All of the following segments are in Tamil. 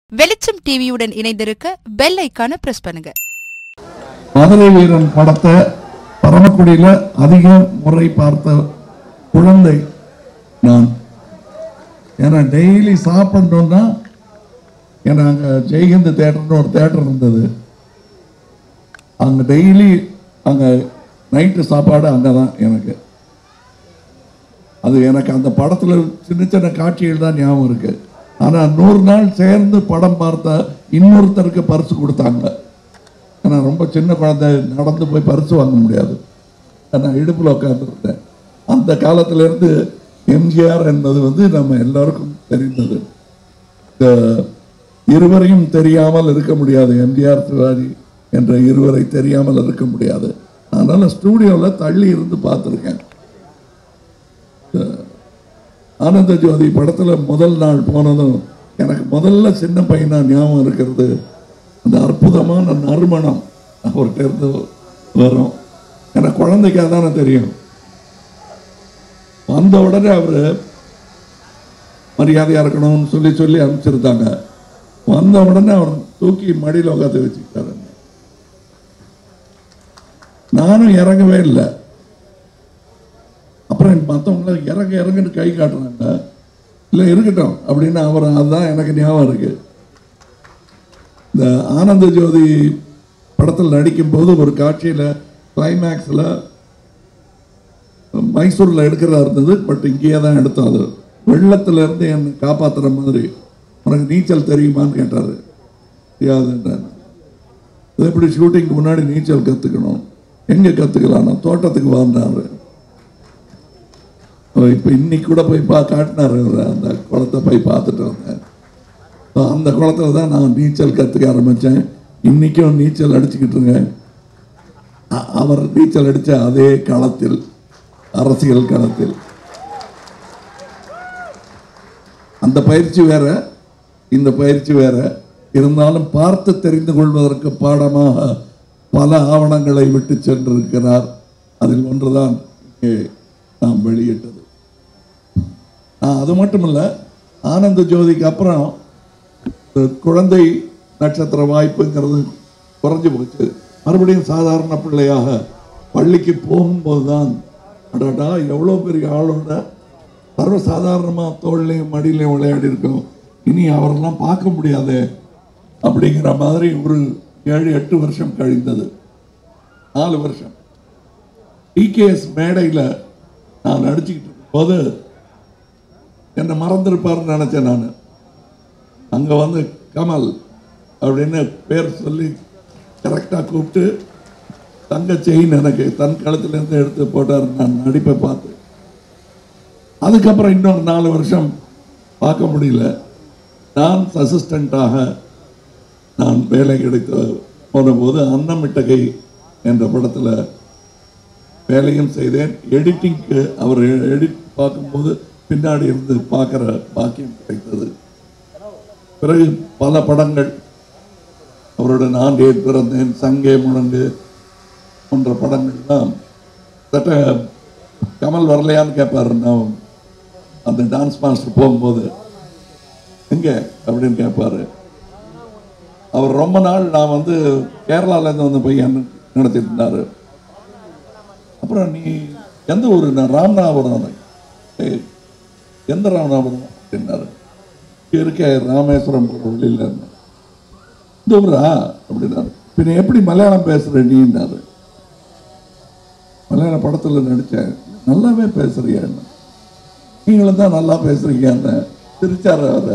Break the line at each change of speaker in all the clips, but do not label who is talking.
வெளிச்சம் டிவியுடன் இணைந்திருக்க பெல் ஐக்கான பிரஸ் பண்ணுங்க
மதுரை வீரன் படத்தை பரமக்குடியில அதிக முறை பார்த்த குழந்தை நான் ஏன்னா டெய்லி சாப்பிடணும்னா ஏன்னா அங்கே ஜெய்ஹிந்த் தேட்டர்னு ஒரு தேட்டர் இருந்தது அங்கே டெய்லி அங்கே நைட்டு சாப்பாடு அங்கே தான் எனக்கு அது எனக்கு அந்த படத்தில் சின்ன சின்ன காட்சிகள் தான் ஞாபகம் இருக்கு ஆனால் நூறு நாள் சேர்ந்து படம் பார்த்தா இன்னொருத்தருக்கு பரிசு கொடுத்தாங்க ஏன்னா ரொம்ப சின்ன குழந்தை நடந்து போய் பரிசு வாங்க முடியாது நான் இடுப்பில் உட்காந்துருந்தேன் அந்த காலத்திலேருந்து எம்ஜிஆர் என்பது வந்து நம்ம எல்லாருக்கும் தெரிந்தது இந்த இருவரையும் தெரியாமல் இருக்க முடியாது எம்ஜிஆர் சிவாஜி என்ற இருவரை தெரியாமல் இருக்க முடியாது அதனால ஸ்டூடியோவில் தள்ளி இருந்து பார்த்துருக்கேன் ஆனந்த ஜோதி படத்துல முதல் நாள் போனதும் எனக்கு முதல்ல சின்ன பையனா ஞாபகம் இருக்கிறது அந்த அற்புதமான நறுமணம் அவர்கிட்ட இருந்து வரும் எனக்கு குழந்தைக்காக தானே தெரியும் வந்த உடனே அவர் மரியாதையா இருக்கணும்னு சொல்லி சொல்லி அனுப்பிச்சிருந்தாங்க வந்த உடனே அவர் தூக்கி மடியில் உட்காந்து வச்சுக்கிட்டாரு நானும் இறங்கவே இல்லை அப்புறம் மற்றவங்கள இறங்க இறங்குன்னு கை காட்டுறாங்க இல்லை இருக்கட்டும் அப்படின்னு அவர் அதுதான் எனக்கு ஞாபகம் இருக்கு இந்த ஆனந்த ஜோதி படத்தில் நடிக்கும்போது ஒரு காட்சியில் கிளைமேக்ஸில் மைசூரில் எடுக்கிறதா இருந்தது பட் இங்கேயே தான் எடுத்தோம் அது வெள்ளத்துல இருந்து என்னை காப்பாற்றுற மாதிரி உனக்கு நீச்சல் தெரியுமான்னு கேட்டார் தெரியாதுன்றார் இது எப்படி ஷூட்டிங்க்கு முன்னாடி நீச்சல் கற்றுக்கணும் எங்கே கற்றுக்கலாம்னா தோட்டத்துக்கு வாழ்ந்தாரு இப்போ இன்னைக்கு கூட போய் பா காட்டினார் அவரு. அந்த குளத்தை போய் பார்த்துட்டு வந்தேன் So, அந்த குளத்துல தான் நான் நீச்சல் கற்றுக்க ஆரம்பித்தேன் இன்னைக்கும் நீச்சல் அடிச்சுக்கிட்டுருங்க அ- அவர் நீச்சல் அடித்த அதே களத்தில் அரசியல் களத்தில் அந்த பயிற்சி வேற இந்த பயிற்சி வேற இருந்தாலும் பார்த்து தெரிந்து கொள்வதற்கு பாடமாக பல ஆவணங்களை விட்டு சென்றிருக்கிறார் அதில் ஒன்றுதான் இங்கே நாம் வெளியிட்டது ஆ, அது மட்டும் இல்ல ஆனந்த ஜோதிக்கு அப்புறம் இந்த குழந்தை நட்சத்திர வாய்ப்புங்கிறது குறைஞ்சு போச்சு மறுபடியும் சாதாரண பிள்ளையாக பள்ளிக்கு போகும்போது தான் அடடா எவ்வளோ பெரிய ஆளோட சர்வசாதாரணமாக தோல்லையும் மடியிலையும் விளையாடி இருக்கோம் இனி அவரெல்லாம் பார்க்க முடியாதே அப்படிங்கிற மாதிரி ஒரு ஏழு எட்டு வருஷம் கழிந்தது நாலு வருஷம் டிகேஎஸ் மேடையில் நான் நடிச்சுக்கிட்டு இருக்கும்போது என்னை மறந்துருப்பாருன்னு நினச்சேன் நான் அங்கே வந்து கமல் அப்படின்னு பேர் சொல்லி கரெக்டாக கூப்பிட்டு தங்க செயின் எனக்கு தன் கழுத்துலேருந்து எடுத்து போட்டார் நான் நடிப்பை பார்த்து அதுக்கப்புறம் இன்னொரு நாலு வருஷம் பார்க்க முடியல நான் அசிஸ்டண்ட்டாக நான் வேலை கிடைத்த போனபோது அன்னமிட்டகை என்ற படத்தில் வேலையும் செய்தேன் எடிட்டிங்க்கு அவர் எடிட் பார்க்கும்போது பின்னாடி இருந்து பார்க்குற பாக்கியம் கிடைத்தது பிறகு பல படங்கள் அவரோட நான் ஏன் பிறந்தேன் சங்கே முழங்கு போன்ற படங்கள்லாம் சட்ட கமல் வரலையான்னு கேட்பாரு நான் அந்த டான்ஸ் மாஸ்டர் போகும்போது எங்க அப்படின்னு கேட்பாரு அவர் ரொம்ப நாள் நான் வந்து கேரளாலேருந்து வந்த பையன் நடத்திட்டு இருந்தாரு அப்புறம் நீ எந்த ஊர் நான் ராமநாதபுரம் ஏய், எந்த ராமநாதபுரம் அப்படின்னாரு இங்க இருக்க ராமேஸ்வரம் போகிற வெளியில் இருந்தேன் இந்த ஊரா அப்படின்னாரு பின்ன எப்படி மலையாளம் பேசுற நீன்னாரு மலையாள படத்தில் நடித்தேன் நல்லாவே பேசுறியா என்ன நீங்களும் தான் நல்லா பேசுறீங்கன்னு சிரிச்சார் அவர்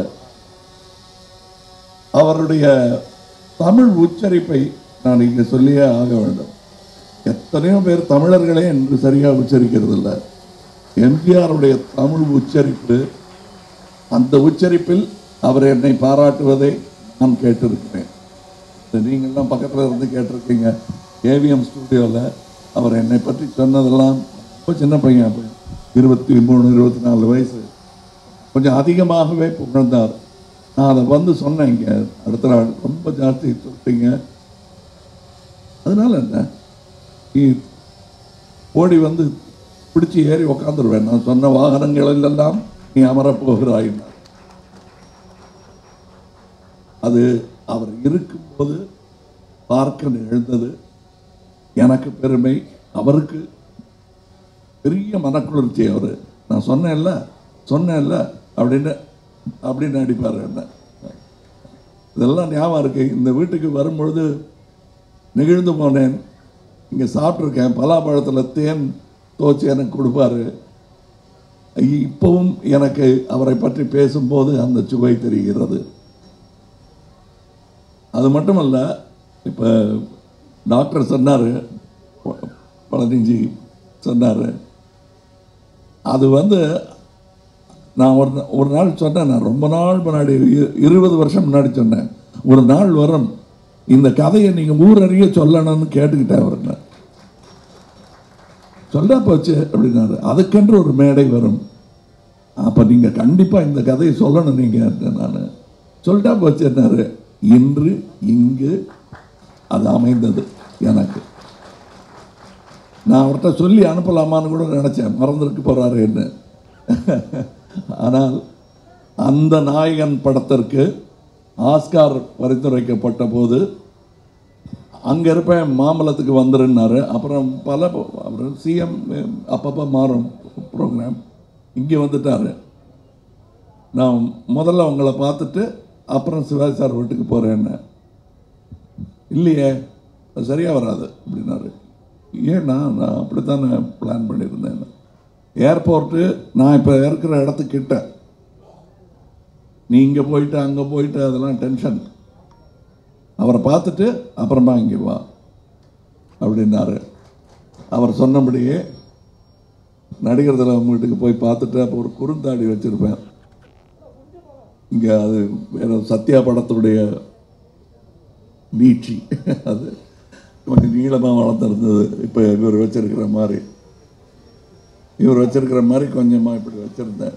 அவருடைய தமிழ் உச்சரிப்பை நான் இங்கே சொல்லியே ஆக வேண்டும் எத்தனையோ பேர் தமிழர்களே என்று சரியாக உச்சரிக்கிறது இல்லை எம்ஜிஆருடைய தமிழ் உச்சரிப்பு அந்த உச்சரிப்பில் அவர் என்னை பாராட்டுவதை நான் கேட்டிருக்கிறேன் இது நீங்கள்லாம் பக்கத்தில் இருந்து கேட்டிருக்கீங்க ஏவிஎம் ஸ்டுடியோவில் அவர் என்னை பற்றி சொன்னதெல்லாம் ரொம்ப சின்ன பையன் அப்ப இருபத்தி மூணு இருபத்தி நாலு வயசு கொஞ்சம் அதிகமாகவே புகழ்ந்தார் நான் அதை வந்து சொன்னேன் இங்கே அடுத்த நாள் ரொம்ப ஜாஸ்தி சொல்லிட்டீங்க அதனால என்ன நீ ஓடி வந்து பிடிச்சி ஏறி உக்காந்துருவேன் நான் சொன்ன வாகனங்களில் எல்லாம் நீ அமரப் போகிறாயினார் அது அவர் இருக்கும்போது பார்க்க நிகழ்ந்தது எனக்கு பெருமை அவருக்கு பெரிய மனக்குளிர்ச்சி அவர் நான் சொன்னேன்ல சொன்னேன்ல அப்படின்னு அப்படின்னு அடிப்பார் என்ன இதெல்லாம் ஞாபகம் இருக்கு இந்த வீட்டுக்கு வரும்பொழுது நெகிழ்ந்து போனேன் இங்கே சாப்பிட்ருக்கேன் பலாப்பழத்தில் தேன் துவச்சி எனக்கு கொடுப்பாரு இப்பவும் எனக்கு அவரை பற்றி பேசும்போது அந்த சுவை தெரிகிறது அது மட்டுமல்ல இப்போ டாக்டர் சொன்னார் பழனிஜி சொன்னார் அது வந்து நான் ஒரு நா- ஒரு நாள் சொன்னேன் நான் ரொம்ப நாள் முன்னாடி இ- இருபது வருஷம் முன்னாடி சொன்னேன் ஒரு நாள் வரும் இந்த கதையை நீங்கள் ஊரறிய சொல்லணும்னு கேட்டுக்கிட்டேன் அவர்கிட்ட சொல்ல போச்சு அப்படின்னாரு அதுக்கென்று ஒரு மேடை வரும் அப்போ நீங்கள் கண்டிப்பாக இந்த கதையை சொல்லணும் நீங்கள் நான் சொல்லிட்டா போச்சுன்னாரு இன்று இங்கு அது அமைந்தது எனக்கு நான் அவர்கிட்ட சொல்லி அனுப்பலாமான்னு கூட நினச்சேன் மறந்துருக்கு போகிறாரு என்ன ஆனால் அந்த நாயகன் படத்திற்கு ஆஸ்கார் பரிந்துரைக்கப்பட்ட போது அங்கே இருப்பேன் மாம்பழத்துக்கு வந்துருன்னாரு அப்புறம் பல அப்புறம் சிஎம் அப்பப்போ மாறும் ப்ரோக்ராம் இங்கே வந்துட்டாரு நான் முதல்ல உங்களை பார்த்துட்டு அப்புறம் சிவாஜி சார் வீட்டுக்கு போகிறேன்னு இல்லையே அது சரியாக வராது அப்படின்னாரு ஏன்னா நான் அப்படித்தானே பிளான் பண்ணியிருந்தேன் ஏர்போர்ட்டு நான் இப்போ இருக்கிற இடத்துக்கிட்ட நீ இங்கே போயிட்டு அங்கே போயிட்டு அதெல்லாம் டென்ஷன் அவரை பார்த்துட்டு அப்புறமா இங்கே வா அப்படின்னாரு அவர் சொன்னபடியே நடிகர் தலைவர் வீட்டுக்கு போய் பார்த்துட்டு அப்போ ஒரு குறுந்தாடி வச்சுருப்பேன் இங்கே அது வேற சத்யா படத்துடைய நீட்சி அது கொஞ்சம் நீளமாக வளர்த்துருந்தது இப்போ இவர் வச்சிருக்கிற மாதிரி இவர் வச்சிருக்கிற மாதிரி கொஞ்சமாக இப்படி வச்சுருந்தேன்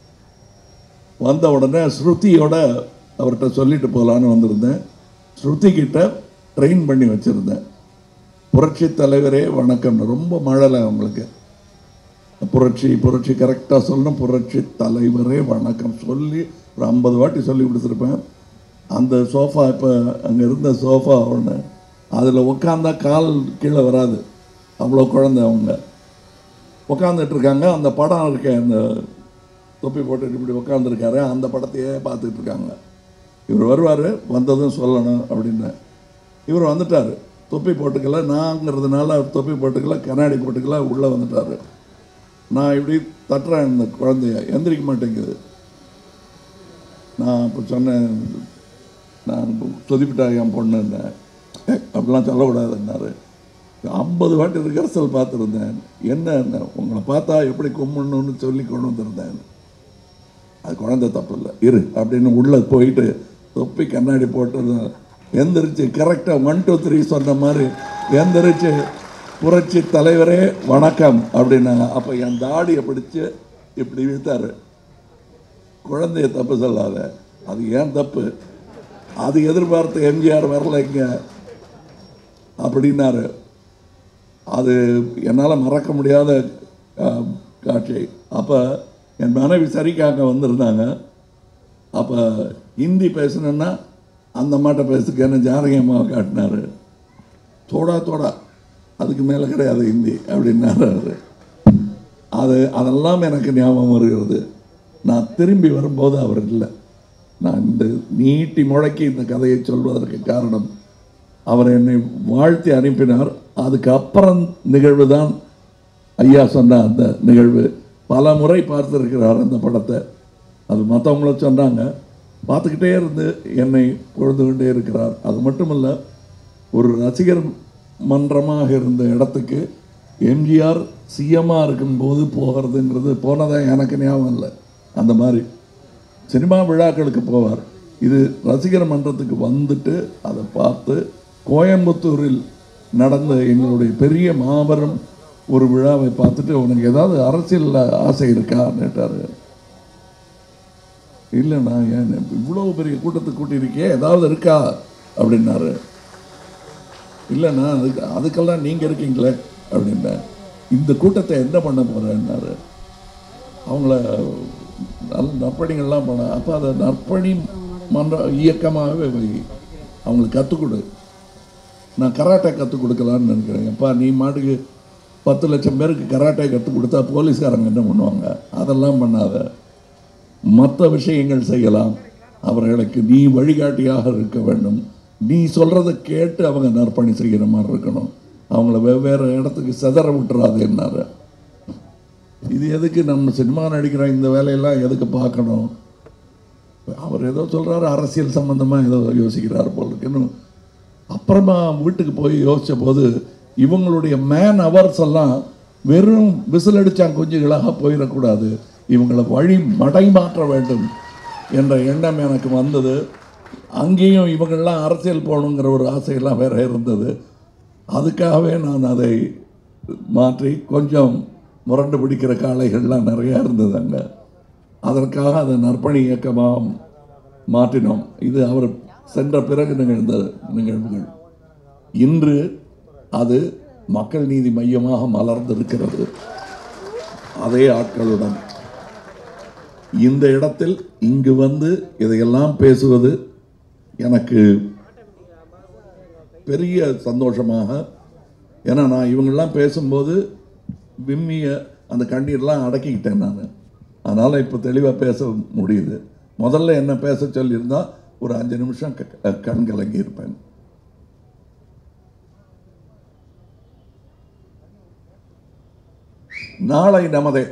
வந்த உடனே ஸ்ருதியோட அவர்கிட்ட சொல்லிட்டு போகலான்னு வந்திருந்தேன் ஸ்ருதி கிட்ட ட்ரெயின் பண்ணி வச்சுருந்தேன் புரட்சி தலைவரே வணக்கம் ரொம்ப மழலை அவங்களுக்கு புரட்சி புரட்சி கரெக்டாக சொல்லணும் புரட்சி தலைவரே வணக்கம் சொல்லி ஒரு ஐம்பது வாட்டி சொல்லி கொடுத்துருப்பேன் அந்த சோஃபா இப்போ அங்கே இருந்த சோஃபா ஒன்று அதில் உட்காந்தா கால் கீழே வராது அவ்வளோ குழந்தை அவங்க உட்காந்துட்டு இருக்காங்க அந்த படம் இருக்க அந்த தொப்பி போட்டுட்டு இப்படி உட்காந்துருக்காரு அந்த படத்தையே பார்த்துட்டு இருக்காங்க இவர் வருவார் வந்ததும் சொல்லணும் அப்படின்னு இவர் வந்துட்டார் தொப்பி போட்டுக்கல நாங்கிறதுனால அவர் தொப்பி போட்டுக்கல கண்ணாடி போட்டுக்கல உள்ளே வந்துட்டார் நான் இப்படி தட்டுறேன் இந்த குழந்தைய எந்திரிக்க மாட்டேங்குது நான் இப்போ சொன்னேன் நான் சொதிப்பிட்டா என் பொண்ணுன்னு அப்படிலாம் சொல்லக்கூடாதுன்னாரு ஐம்பது வாட்டி ரிஹர்சல் பார்த்துருந்தேன் என்ன உங்களை பார்த்தா எப்படி கும்பிடணும்னு சொல்லி கொண்டு வந்திருந்தேன் அது குழந்தை தப்பு இல்லை இரு அப்படின்னு உள்ளே போயிட்டு தொப்பி கண்ணாடி போட்டு எந்திரிச்சு கரெக்டாக ஒன் டூ த்ரீ சொன்ன மாதிரி எந்திரிச்சு புரட்சி தலைவரே வணக்கம் அப்படின்னாங்க அப்போ என் தாடியை பிடிச்சு இப்படி இழுத்தாரு குழந்தைய தப்பு சொல்லாத அது ஏன் தப்பு அது எதிர்பார்த்து எம்ஜிஆர் வரல இங்க அப்படின்னாரு அது என்னால் மறக்க முடியாத அஹ், காட்சி அப்போ என் மனைவி சரிக்காக வந்திருந்தாங்க அப்போ ஹிந்தி பேசணுன்னா அந்த மாட்ட பேசுக்கன்னு ஜானகியம்மாவை காட்டினாரு தோடா தோடா அதுக்கு மேலே கிடையாது ஹிந்தி அப்படின்னாரு அவரு. அது அதெல்லாம் எனக்கு ஞாபகம் வருகிறது நான் திரும்பி வரும்போது அவர் இல்லை நான் இந்த நீட்டி முழக்கி இந்த கதையை சொல்வதற்கு காரணம் அவர் என்னை வாழ்த்தி அனுப்பினார் அதுக்கு அப்புறம் நிகழ்வு தான் ஐயா சொன்ன அந்த நிகழ்வு பல முறை பார்த்திருக்கிறார் அந்த படத்தை அது மற்றவங்களும் சொன்னாங்க பார்த்துக்கிட்டே இருந்து என்னை பொழுது கொண்டே இருக்கிறார் அது மட்டுமல்ல ஒரு ரசிகர் மன்றமாக இருந்த இடத்துக்கு எம்ஜிஆர் சிஎம்மாக இருக்கும்போது போகிறதுங்கிறது போனதா எனக்கு ஞாபகம் இல்லை அந்த மாதிரி சினிமா விழாக்களுக்கு போவார் இது ரசிகர் மன்றத்துக்கு வந்துட்டு அதை பார்த்து கோயம்புத்தூரில் நடந்த எங்களுடைய பெரிய மாபெரும் ஒரு விழாவை பார்த்துட்டு உனக்கு ஏதாவது அரசியலில் ஆசை இருக்கான்னு கேட்டார் இல்லைண்ணா ஏன் இவ்வளோ பெரிய கூட்டத்துக்கு கூட்டியிருக்கே ஏதாவது இருக்கா அப்படின்னாரு இல்லைண்ணா அதுக்கு அதுக்கெல்லாம் நீங்கள் இருக்கீங்களே அப்படின்னேன் இந்த கூட்டத்தை என்ன பண்ண போகிறேன்னாரு அவங்கள நல்ல நற்பணிகள்லாம் போனேன் அப்போ அதை நற்பணி மன்ற இயக்கமாகவே வை அவங்களுக்கு கற்றுக் கொடு நான் கராட்டே கற்றுக் கொடுக்கலான்னு நினைக்கிறேன் எப்பா நீ மாட்டுக்கு பத்து லட்சம் பேருக்கு கராட்டே கற்றுக் கொடுத்தா போலீஸ்காரங்க என்ன பண்ணுவாங்க அதெல்லாம் பண்ணாத மற்ற விஷயங்கள் செய்யலாம் அவர்களுக்கு நீ வழிகாட்டியாக இருக்க வேண்டும் நீ சொல்கிறத கேட்டு அவங்க நற்பணி செய்கிற மாதிரி இருக்கணும் அவங்கள வெவ்வேறு இடத்துக்கு செதற விட்டுறாது என்னாரு இது எதுக்கு நம்ம சினிமா நடிக்கிறோம் இந்த வேலையெல்லாம் எதுக்கு பார்க்கணும் அவர் ஏதோ சொல்கிறாரு அரசியல் சம்பந்தமாக ஏதோ யோசிக்கிறார் போல இருக்கு இன்னும் அப்புறமா வீட்டுக்கு போய் யோசித்த போது இவங்களுடைய மேன் அவர்ஸ் எல்லாம் வெறும் விசில் அடிச்சான் குஞ்சுகளாக போயிடக்கூடாது இவங்களை வழி மடை மாற்ற வேண்டும் என்ற எண்ணம் எனக்கு வந்தது அங்கேயும் இவங்கெல்லாம் அரசியல் போகணுங்கிற ஒரு ஆசையெல்லாம் வேற இருந்தது அதுக்காகவே நான் அதை மாற்றி கொஞ்சம் முரண்டு பிடிக்கிற காளைகள்லாம் நிறையா இருந்தது அங்கே அதற்காக அதை நற்பணி இயக்கமாக மாற்றினோம் இது அவர் சென்ற பிறகு நிகழ்ந்த நிகழ்வுகள் இன்று அது மக்கள் நீதி மையமாக மலர்ந்திருக்கிறது அதே ஆட்களுடன் இந்த இடத்தில் இங்கு வந்து இதையெல்லாம் பேசுவது எனக்கு பெரிய சந்தோஷமாக ஏன்னா நான் இவங்கெல்லாம் பேசும்போது விம்மிய அந்த கண்ணீர்லாம் அடக்கிக்கிட்டேன் நான் அதனால் இப்போ தெளிவாக பேச முடியுது முதல்ல என்ன பேச சொல்லியிருந்தா ஒரு அஞ்சு நிமிஷம் க- கண் கலங்கி இருப்பேன் நாளை நமதே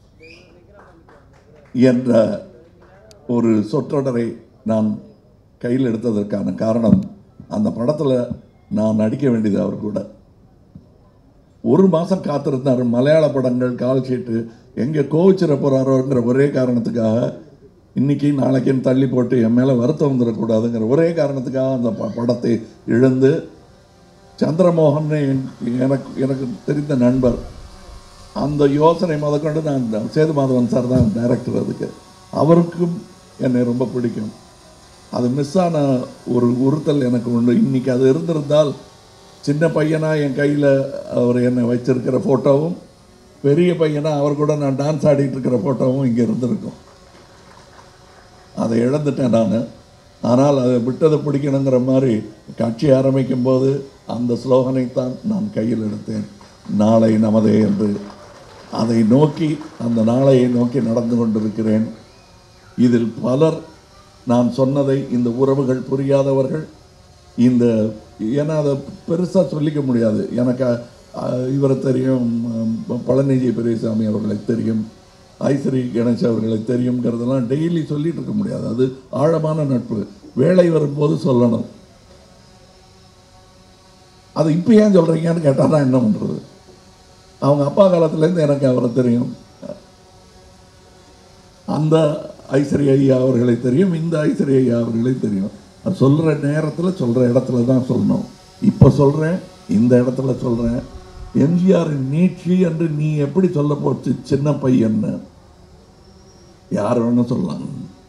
என்ற ஒரு சொற்றொடரை நான் கையில் எடுத்ததற்கான காரணம் அந்த படத்தில் நான் நடிக்க வேண்டியது அவர் கூட ஒரு மாதம் காத்திருந்தார் மலையாள படங்கள் கால் ஷீட்டு எங்கே கோவிச்சிட போகிறாரோங்கிற ஒரே காரணத்துக்காக இன்னைக்கு நாளைக்குன்னு தள்ளி போட்டு என் மேலே வருத்தம் வந்துடக்கூடாதுங்கிற ஒரே காரணத்துக்காக அந்த ப- படத்தை இழந்து சந்திரமோகன் எனக்கு எனக்கு தெரிந்த நண்பர் அந்த யோசனை முதற்கொண்டு நான் சேது மாதவன் சார் தான் டைரக்டர் அதுக்கு அவருக்கும் என்னை ரொம்ப பிடிக்கும் அது மிஸ் ஆன ஒரு உறுத்தல் எனக்கு உண்டு இன்னைக்கு அது இருந்திருந்தால் சின்ன பையனா என் கையில் அவர் என்னை வச்சிருக்கிற ஃபோட்டோவும் பெரிய பையனா அவர் கூட நான் டான்ஸ் ஆடிட்டு இருக்கிற ஃபோட்டோவும் இங்கே இருந்திருக்கும் அதை இழந்துட்டேன் நான் ஆனால் அதை விட்டதை பிடிக்கணுங்கிற மாதிரி கட்சி ஆரம்பிக்கும் போது அந்த ஸ்லோகனை தான் நான் கையில் எடுத்தேன் நாளை நமதே என்று அதை நோக்கி அந்த நாளையை நோக்கி நடந்து கொண்டிருக்கிறேன் இதில் பலர் நான் சொன்னதை இந்த உறவுகள் புரியாதவர்கள் இந்த ஏன்னா அதை பெருசாக சொல்லிக்க முடியாது எனக்கு அஹ், இவரை தெரியும் அஹ், பழனிஜி பெரியசாமி அவர்களை தெரியும் ஐஸ்ரீ கணேஷ் அவர்களை தெரியுங்கிறதெல்லாம் டெய்லி சொல்லிட்டு இருக்க முடியாது அது ஆழமான நட்பு வேலை வரும்போது சொல்லணும் அது இப்போ ஏன் சொல்கிறீங்கன்னு கேட்டால் நான் என்ன பண்ணுறது அவங்க அப்பா காலத்துலேருந்து எனக்கு அவரை தெரியும் அந்த ஐஸ்வரி ஐயா அவர்களை தெரியும் இந்த ஐஸ்வரி ஐயா அவர்களை தெரியும் அது சொல்கிற நேரத்தில் சொல்கிற இடத்துல தான் சொல்லணும் இப்போ சொல்கிறேன் இந்த இடத்துல சொல்கிறேன் எம்ஜிஆரின் நீட்சி என்று நீ எப்படி சொல்ல போச்சு சின்ன பையன்னு யார் வேணா சொல்லலாம்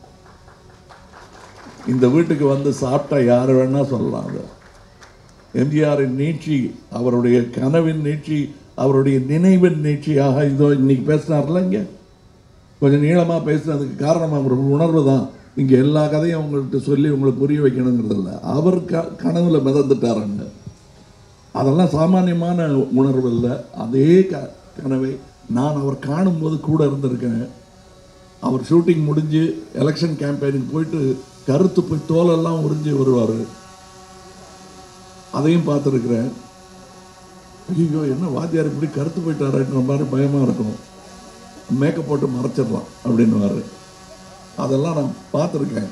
இந்த வீட்டுக்கு வந்து சாப்பிட்டா யார் வேணா சொல்லலாம் அது எம்ஜிஆரின் நீட்சி அவருடைய கனவின் நீட்சி அவருடைய நினைவின் நீட்சியாக இதோ இன்னைக்கு பேசினார்ல இங்கே கொஞ்சம் நீளமாக பேசுனதுக்கு காரணம் அவர் உணர்வு தான் இங்கே எல்லா கதையும் உங்கள்கிட்ட சொல்லி உங்களுக்கு புரிய வைக்கணுங்கிறது இல்லை அவர் க கனவுல மிதந்துட்டாருங்க அதெல்லாம் சாமானியமான உணர்வு இல்லை அதே க கனவை நான் அவர் காணும்போது கூட இருந்திருக்கேன் அவர் ஷூட்டிங் முடிஞ்சு எலெக்ஷன் கேம்பெயினுக்கு போயிட்டு கருத்து போய் தோலெல்லாம் உறிஞ்சி வருவார் அதையும் பார்த்துருக்குறேன் ஐயோ என்ன வாத்தியார் இப்படி கருத்து போயிட்டாருன்ற மாதிரி பயமாக இருக்கும் மேக்கப் போட்டு மறைச்சிடலாம் அப்படின்னுவாரு அதெல்லாம் நான் பார்த்துருக்கேன்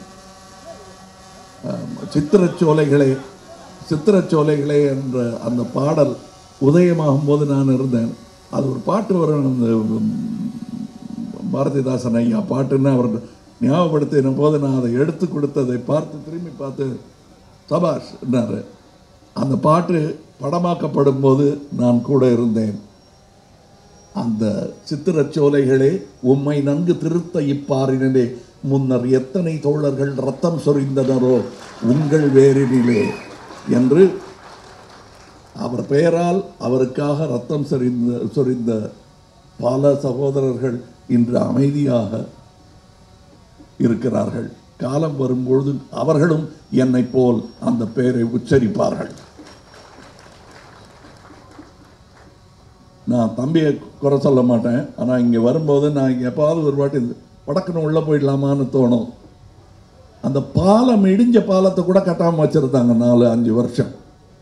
சித்திரச்சோலைகளே சித்திரச்சோலைகளே என்ற அந்த பாடல் உதயமாகும் போது நான் இருந்தேன் அது ஒரு பாட்டு வரும் அந்த உம், பாரதிதாசன் ஐயா பாட்டுன்னு அவர் ஞாபகப்படுத்தின போது நான் அதை எடுத்து கொடுத்ததை பார்த்து திரும்பி பார்த்து சபாஷ் என்னாரு அந்த பாட்டு படமாக்கப்படும் போது நான் கூட இருந்தேன் அந்த சித்திரச்சோலைகளே உம்மை நன்கு திருத்த இப்பாரினிலே முன்னர் எத்தனை தோழர்கள் ரத்தம் சொரிந்தனரோ உங்கள் வேரினிலே என்று அவர் பெயரால் அவருக்காக ரத்தம் சொரிந்த சொரிந்த பல சகோதரர்கள் இன்று அமைதியாக இருக்கிறார்கள் காலம் வரும்பொழுது அவர்களும் என்னைப் போல் அந்த பெயரை உச்சரிப்பார்கள் நான் தம்பியை குறை சொல்ல மாட்டேன் ஆனால் இங்கே வரும்போது நான் இங்கே எப்பாவது ஒரு வாட்டி படக்குன்னு உள்ளே போயிடலாமான்னு தோணும் அந்த பாலம் இடிஞ்ச பாலத்தை கூட கட்டாமல் வச்சுருந்தாங்க நாலு அஞ்சு வருஷம்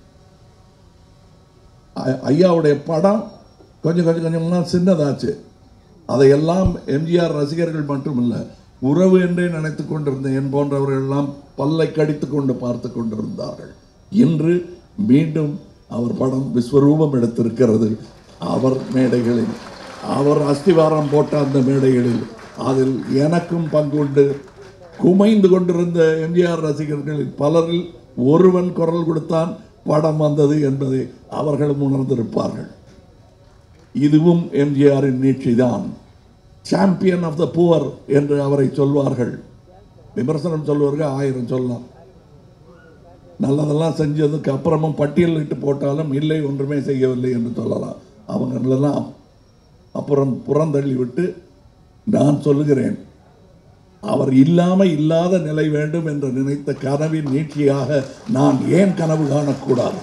ஐ- ஐயாவுடைய படம் கொஞ்சம் கொஞ்சம் கொஞ்சமாக சின்னதாச்சு அதையெல்லாம் எம்ஜிஆர் ரசிகர்கள் மட்டுமல்ல உறவு என்றே நினைத்து கொண்டிருந்த என் போன்றவர்கள் எல்லாம் பல்லை கடித்து கொண்டு பார்த்து கொண்டிருந்தார்கள் இன்று மீண்டும் அவர் படம் விஸ்வரூபம் எடுத்திருக்கிறது அவர் மேடைகளில் அவர் அஸ்திவாரம் போட்ட அந்த மேடைகளில் அதில் எனக்கும் பங்குண்டு குமைந்து கொண்டிருந்த எம்ஜிஆர் ரசிகர்களில் பலரில் ஒருவன் குரல் கொடுத்தான் படம் வந்தது என்பதை அவர்களும் உணர்ந்திருப்பார்கள் இதுவும் எம்ஜிஆரின் நீட்சிதான் சாம்பியன் ஆஃப் த புவர் என்று அவரை சொல்வார்கள் விமர்சனம் சொல்வார்கள் ஆயிரம் சொல்லலாம் நல்லதெல்லாம் செஞ்சதுக்கு அப்புறமும் பட்டியலிட்டு போட்டாலும் இல்லை ஒன்றுமே செய்யவில்லை என்று சொல்லலாம் அவங்களெல்லாம் அப்புறம் புறந்தள்ளி விட்டு நான் சொல்லுகிறேன் அவர் இல்லாம இல்லாத நிலை வேண்டும் என்று நினைத்த கனவின் நீட்சியாக நான் ஏன் கனவு காணக்கூடாது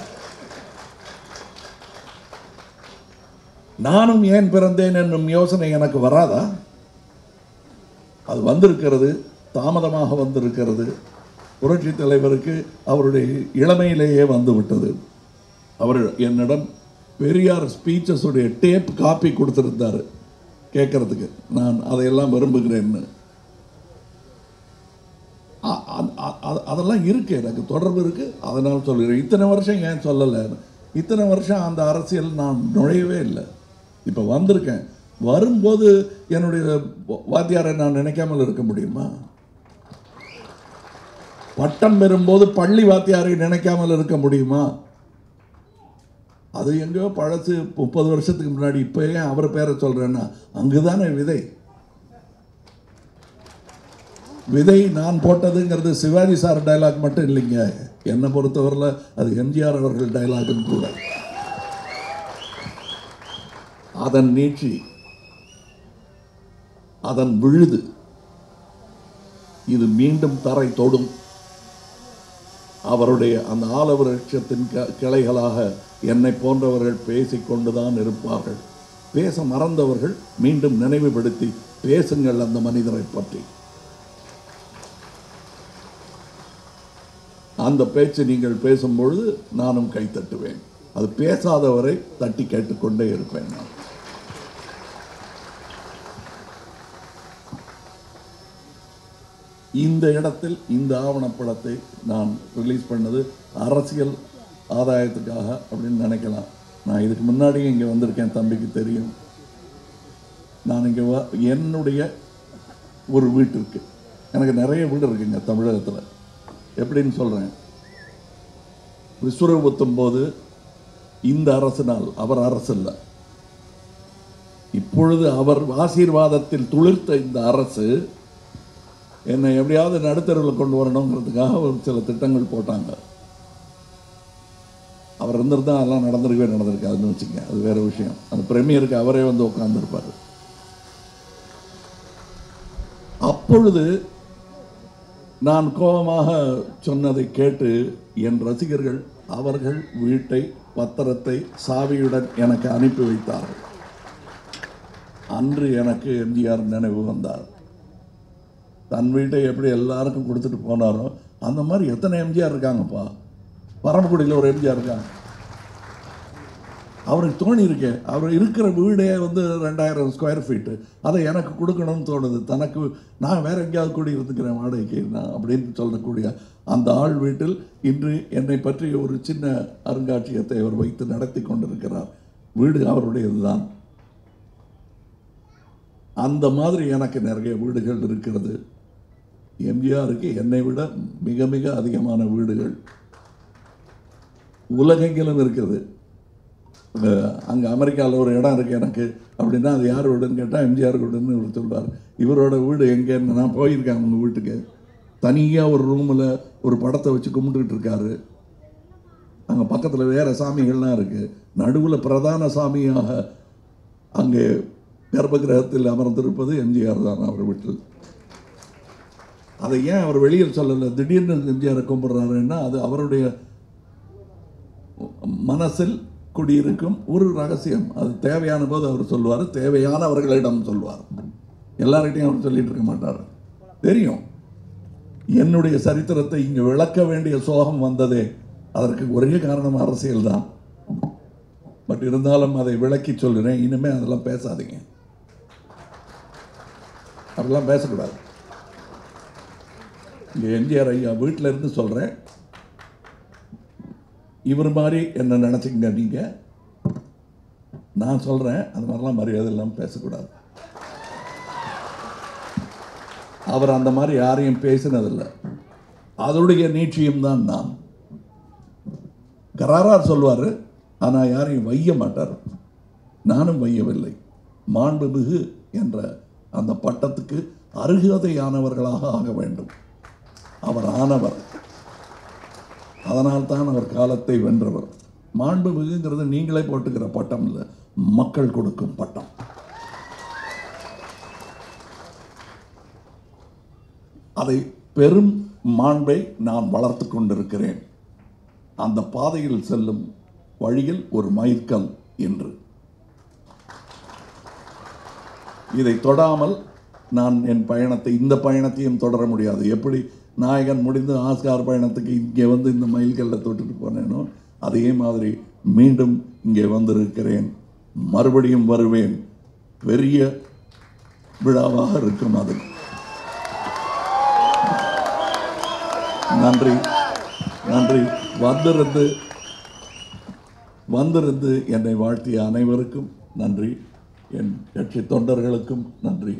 நானும் ஏன் பிறந்தேன் என்னும் யோசனை எனக்கு வராதா அது வந்திருக்கிறது தாமதமாக வந்திருக்கிறது புரட்சி தலைவருக்கு அவருடைய இளமையிலேயே வந்து விட்டது அவர் என்னிடம் பெரியார் ஸ்பீச்சஸ் உடைய டேப் காப்பி கொடுத்திருந்தாரு கேட்கறதுக்கு நான் அதையெல்லாம் விரும்புகிறேன்னு அ- அ- அ- அ- அதெல்லாம் இருக்கு எனக்கு தொடர்பு இருக்கு அதனால சொல்லுகிறேன் இத்தனை வருஷம் ஏன் சொல்லலை இத்தனை வருஷம் அந்த அரசியல் நான் நுழையவே இல்லை இப்போ வந்திருக்கேன் வரும்போது என்னுடைய வாத்தியாரை நான் நினைக்காமல் இருக்க முடியுமா பட்டம் பெறும்போது பள்ளி வாத்தியாரை நினைக்காமல் இருக்க முடியுமா அது எங்கேயோ பழசு முப்பது வருஷத்துக்கு முன்னாடி இப்போ ஏன் அவர் பேரை சொல்கிறேன்னா அங்குதானே விதை விதை நான் போட்டதுங்கிறது சிவாஜி சார் டைலாக் மட்டும் இல்லைங்க என்னை பொறுத்தவரையில் அது எம்ஜிஆர் அவர்கள் டைலாகும் கூட அதன் நீட்சி அதன் விழுது இது மீண்டும் தரை தொடும் அவருடைய அந்த ஆலவிருட்சத்தின் க- கிளைகளாக என்னை போன்றவர்கள் பேசிக்கொண்டுதான் இருப்பார்கள் பேச மறந்தவர்கள் மீண்டும் நினைவுபடுத்தி பேசுங்கள் அந்த மனிதரை பற்றி அந்த பேச்சு நீங்கள் பேசும்பொழுது நானும் கைத்தட்டுவேன் அது பேசாதவரை தட்டி கேட்டுக்கொண்டே இருப்பேன் நான் இந்த இடத்தில் இந்த ஆவணப்படத்தை நான் ரிலீஸ் பண்ணது அரசியல் ஆதாயத்துக்காக அப்படின்னு நினைக்கலாம் நான் இதுக்கு முன்னாடியே இங்கே வந்திருக்கேன் தம்பிக்கு தெரியும் நான் இங்கே வ என்னுடைய ஒரு வீட்டிற்கு எனக்கு நிறைய வீடு இருக்குங்க தமிழகத்தில் எப்படின்னு சொல்கிறேன் விஸ்வரூபத்தும் போது இந்த அரசினால் அவர் அரசு இல்லை இப்பொழுது அவர் ஆசீர்வாதத்தில் துளிர்த்த இந்த அரசு என்னை எப்படியாவது நடுத்தருவில் கொண்டு வரணுங்கிறதுக்காக ஒரு சில திட்டங்கள் போட்டாங்க அவர் இருந்திருந்தா அதெல்லாம் நடந்திருக்கவே நடந்திருக்காதுன்னு வச்சுங்க அது வேற விஷயம் அந்த பிரமியருக்கு அவரே வந்து உட்கார்ந்திருப்பாரு அப்பொழுது நான் கோபமாக சொன்னதை கேட்டு என் ரசிகர்கள் அவர்கள் வீட்டை பத்திரத்தை சாவியுடன் எனக்கு அனுப்பி வைத்தார்கள் அன்று எனக்கு எம்ஜிஆர் நினைவு வந்தார் தன் வீட்டை எப்படி எல்லாருக்கும் கொடுத்துட்டு போனாரோ அந்த மாதிரி எத்தனை எம்ஜிஆர் இருக்காங்கப்பா பரமக்குடியில் ஒரு எம்ஜிஆர் இருக்காங்க அவருக்கு தோணி இருக்கே அவர் இருக்கிற வீடே வந்து ரெண்டாயிரம் ஸ்கொயர் ஃபீட்டு அதை எனக்கு கொடுக்கணும்னு தோணுது தனக்கு நான் வேற எங்கேயாவது கூடி இருந்துக்கிறேன் வாடகைக்கு நான் அப்படின்னு சொல்லக்கூடிய அந்த ஆள் வீட்டில் இன்று என்னை பற்றி ஒரு சின்ன அருங்காட்சியகத்தை அவர் வைத்து நடத்தி கொண்டிருக்கிறார் வீடு அவருடையது தான் அந்த மாதிரி எனக்கு நிறைய வீடுகள் இருக்கிறது எம்ஜிஆருக்கு என்னை விட மிக மிக அதிகமான வீடுகள் உலகெங்கிலும் இருக்குது அங்கே அமெரிக்காவில் ஒரு இடம் இருக்குது எனக்கு அப்படின்னா அது யார் வீடுன்னு கேட்டால் எம்ஜிஆர் வீடுன்னு இவர் சொல்வார் இவரோட வீடு எங்கேன்னு நான் போயிருக்கேன் அவங்க வீட்டுக்கு தனியாக ஒரு ரூமில் ஒரு படத்தை வச்சு கும்பிட்டுக்கிட்டு இருக்காரு அங்கே பக்கத்தில் வேறு சாமிகள்லாம் இருக்குது நடுவில் பிரதான சாமியாக அங்கே கர்ப்பகிரகத்தில் அமர்ந்திருப்பது எம்ஜிஆர் தான் அவர் வீட்டில் அதை ஏன் அவர் வெளியில் சொல்லலை திடீர்னு எம்ஜிஆரை கும்பிடுறாருன்னா அது அவருடைய மனசில் குடியிருக்கும் ஒரு ரகசியம் அது தேவையான போது அவர் சொல்லுவார் தேவையானவர்களிடம் சொல்வார் எல்லார்கிட்டையும் அவர் சொல்லிட்டு இருக்க மாட்டார் தெரியும் என்னுடைய சரித்திரத்தை இங்கு விளக்க வேண்டிய சோகம் வந்ததே அதற்கு ஒரே காரணம் அரசியல் தான் பட் இருந்தாலும் அதை விளக்கி சொல்கிறேன் இனிமே அதெல்லாம் பேசாதீங்க அப்படிலாம் பேசக்கூடாது இங்கே எம்ஜிஆர் ஐயா வீட்டில் இருந்து சொல்கிறேன் இவர் மாதிரி என்ன நினச்சிங்க நீங்கள் நான் சொல்கிறேன் அந்த மாதிரிலாம் மரியாதை இல்லாமல் பேசக்கூடாது அவர் அந்த மாதிரி யாரையும் பேசினதில்லை அதோடைய நீட்சியும் தான் நான் கராரார் சொல்வார் ஆனால் யாரையும் வைய மாட்டார் நானும் வையவில்லை மாண்புமிகு என்ற அந்த பட்டத்துக்கு அருகதையானவர்களாக ஆக வேண்டும் அவர் ஆனவர் அதனால் தான் அவர் காலத்தை வென்றவர் மாண்புமிகுங்கிறது நீங்களே போட்டுக்கிற பட்டம் இல்லை மக்கள் கொடுக்கும் பட்டம் அதை பெரும் மாண்பை நான் வளர்த்து கொண்டிருக்கிறேன் அந்த பாதையில் செல்லும் வழியில் ஒரு மைல்கல் என்று இதை தொடாமல் நான் என் பயணத்தை இந்த பயணத்தையும் தொடர முடியாது எப்படி நாயகன் முடிந்து ஆஸ்கார் பயணத்துக்கு இங்கே வந்து இந்த மைல்கல்ல தொட்டுட்டு போனேனோ அதே மாதிரி மீண்டும் இங்கே வந்திருக்கிறேன் மறுபடியும் வருவேன் பெரிய விழாவாக இருக்கும் அது நன்றி நன்றி வந்திருந்து வந்திருந்து என்னை வாழ்த்திய அனைவருக்கும் நன்றி என் கட்சி தொண்டர்களுக்கும் நன்றி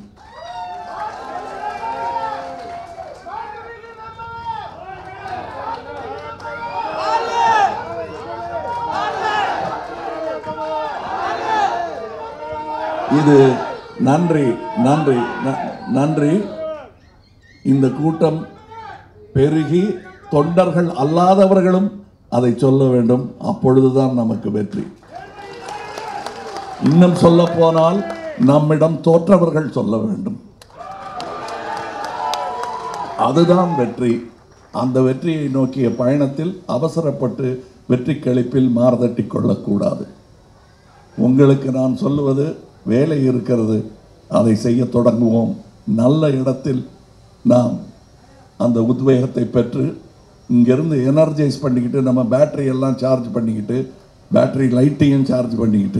இது நன்றி நன்றி ந- நன்றி இந்த கூட்டம் பெருகி தொண்டர்கள் அல்லாதவர்களும் அதை சொல்ல வேண்டும் அப்பொழுதுதான் நமக்கு வெற்றி இன்னும் சொல்ல போனால் நம்மிடம் தோற்றவர்கள் சொல்ல வேண்டும் அதுதான் வெற்றி அந்த வெற்றியை நோக்கிய பயணத்தில் அவசரப்பட்டு வெற்றி கழிப்பில் மார்தட்டி கொள்ளக்கூடாது உங்களுக்கு நான் சொல்லுவது வேலை இருக்கிறது அதை செய்ய தொடங்குவோம் நல்ல இடத்தில் நாம் அந்த உத்வேகத்தை பெற்று இங்கேருந்து எனர்ஜைஸ் பண்ணிக்கிட்டு நம்ம பேட்டரி எல்லாம் சார்ஜ் பண்ணிக்கிட்டு பேட்டரி லைட்டையும் சார்ஜ் பண்ணிக்கிட்டு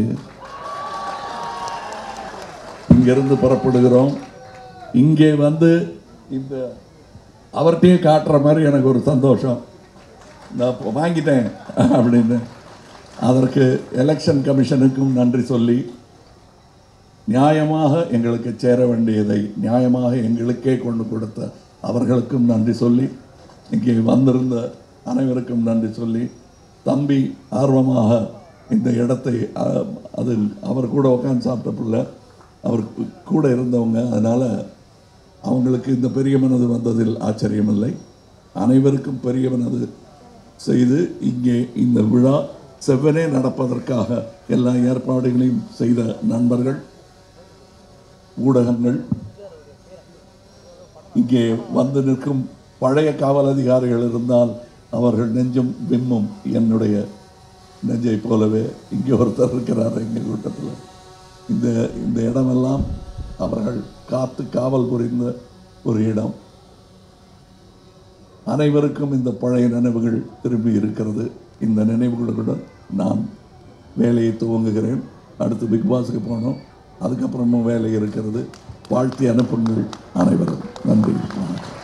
இங்கிருந்து புறப்படுகிறோம் இங்கே வந்து இந்த அவர்கிட்டயே காட்டுற மாதிரி எனக்கு ஒரு சந்தோஷம் நான் இப்போ வாங்கிட்டேன் அப்படின்னு அதற்கு எலெக்ஷன் கமிஷனுக்கும் நன்றி சொல்லி நியாயமாக எங்களுக்கு சேர வேண்டியதை நியாயமாக எங்களுக்கே கொண்டு கொடுத்த அவர்களுக்கும் நன்றி சொல்லி இங்கே வந்திருந்த அனைவருக்கும் நன்றி சொல்லி தம்பி ஆர்வமாக இந்த இடத்தை அஹ், அது அவர் கூட உட்காந்து சாப்பிட்ட பிள்ளை அவர் கூட இருந்தவங்க அதனால் அவங்களுக்கு இந்த பெரிய மனது வந்ததில் ஆச்சரியமில்லை அனைவருக்கும் பெரிய மனது செய்து இங்கே இந்த விழா செவ்வனே நடப்பதற்காக எல்லா ஏற்பாடுகளையும் செய்த நண்பர்கள் ஊடகங்கள் இங்கே வந்து நிற்கும் பழைய காவல் அதிகாரிகள் இருந்தால் அவர்கள் நெஞ்சும் விம்மும் என்னுடைய நெஞ்சை போலவே இங்கே ஒருத்தர் இருக்கிறார் எங்கள் கூட்டத்தில் இந்த இந்த இடமெல்லாம் அவர்கள் காத்து காவல் புரிந்த ஒரு இடம் அனைவருக்கும் இந்த பழைய நினைவுகள் திரும்பி இருக்கிறது இந்த நினைவுகளுடன் நான் வேலையை துவங்குகிறேன் அடுத்து பிக் பாஸுக்கு போனோம் அதுக்கப்புறமும் வேலை இருக்கிறது வாழ்த்தி அனுப்புங்கள் அனைவரும் நன்றி வணக்கம்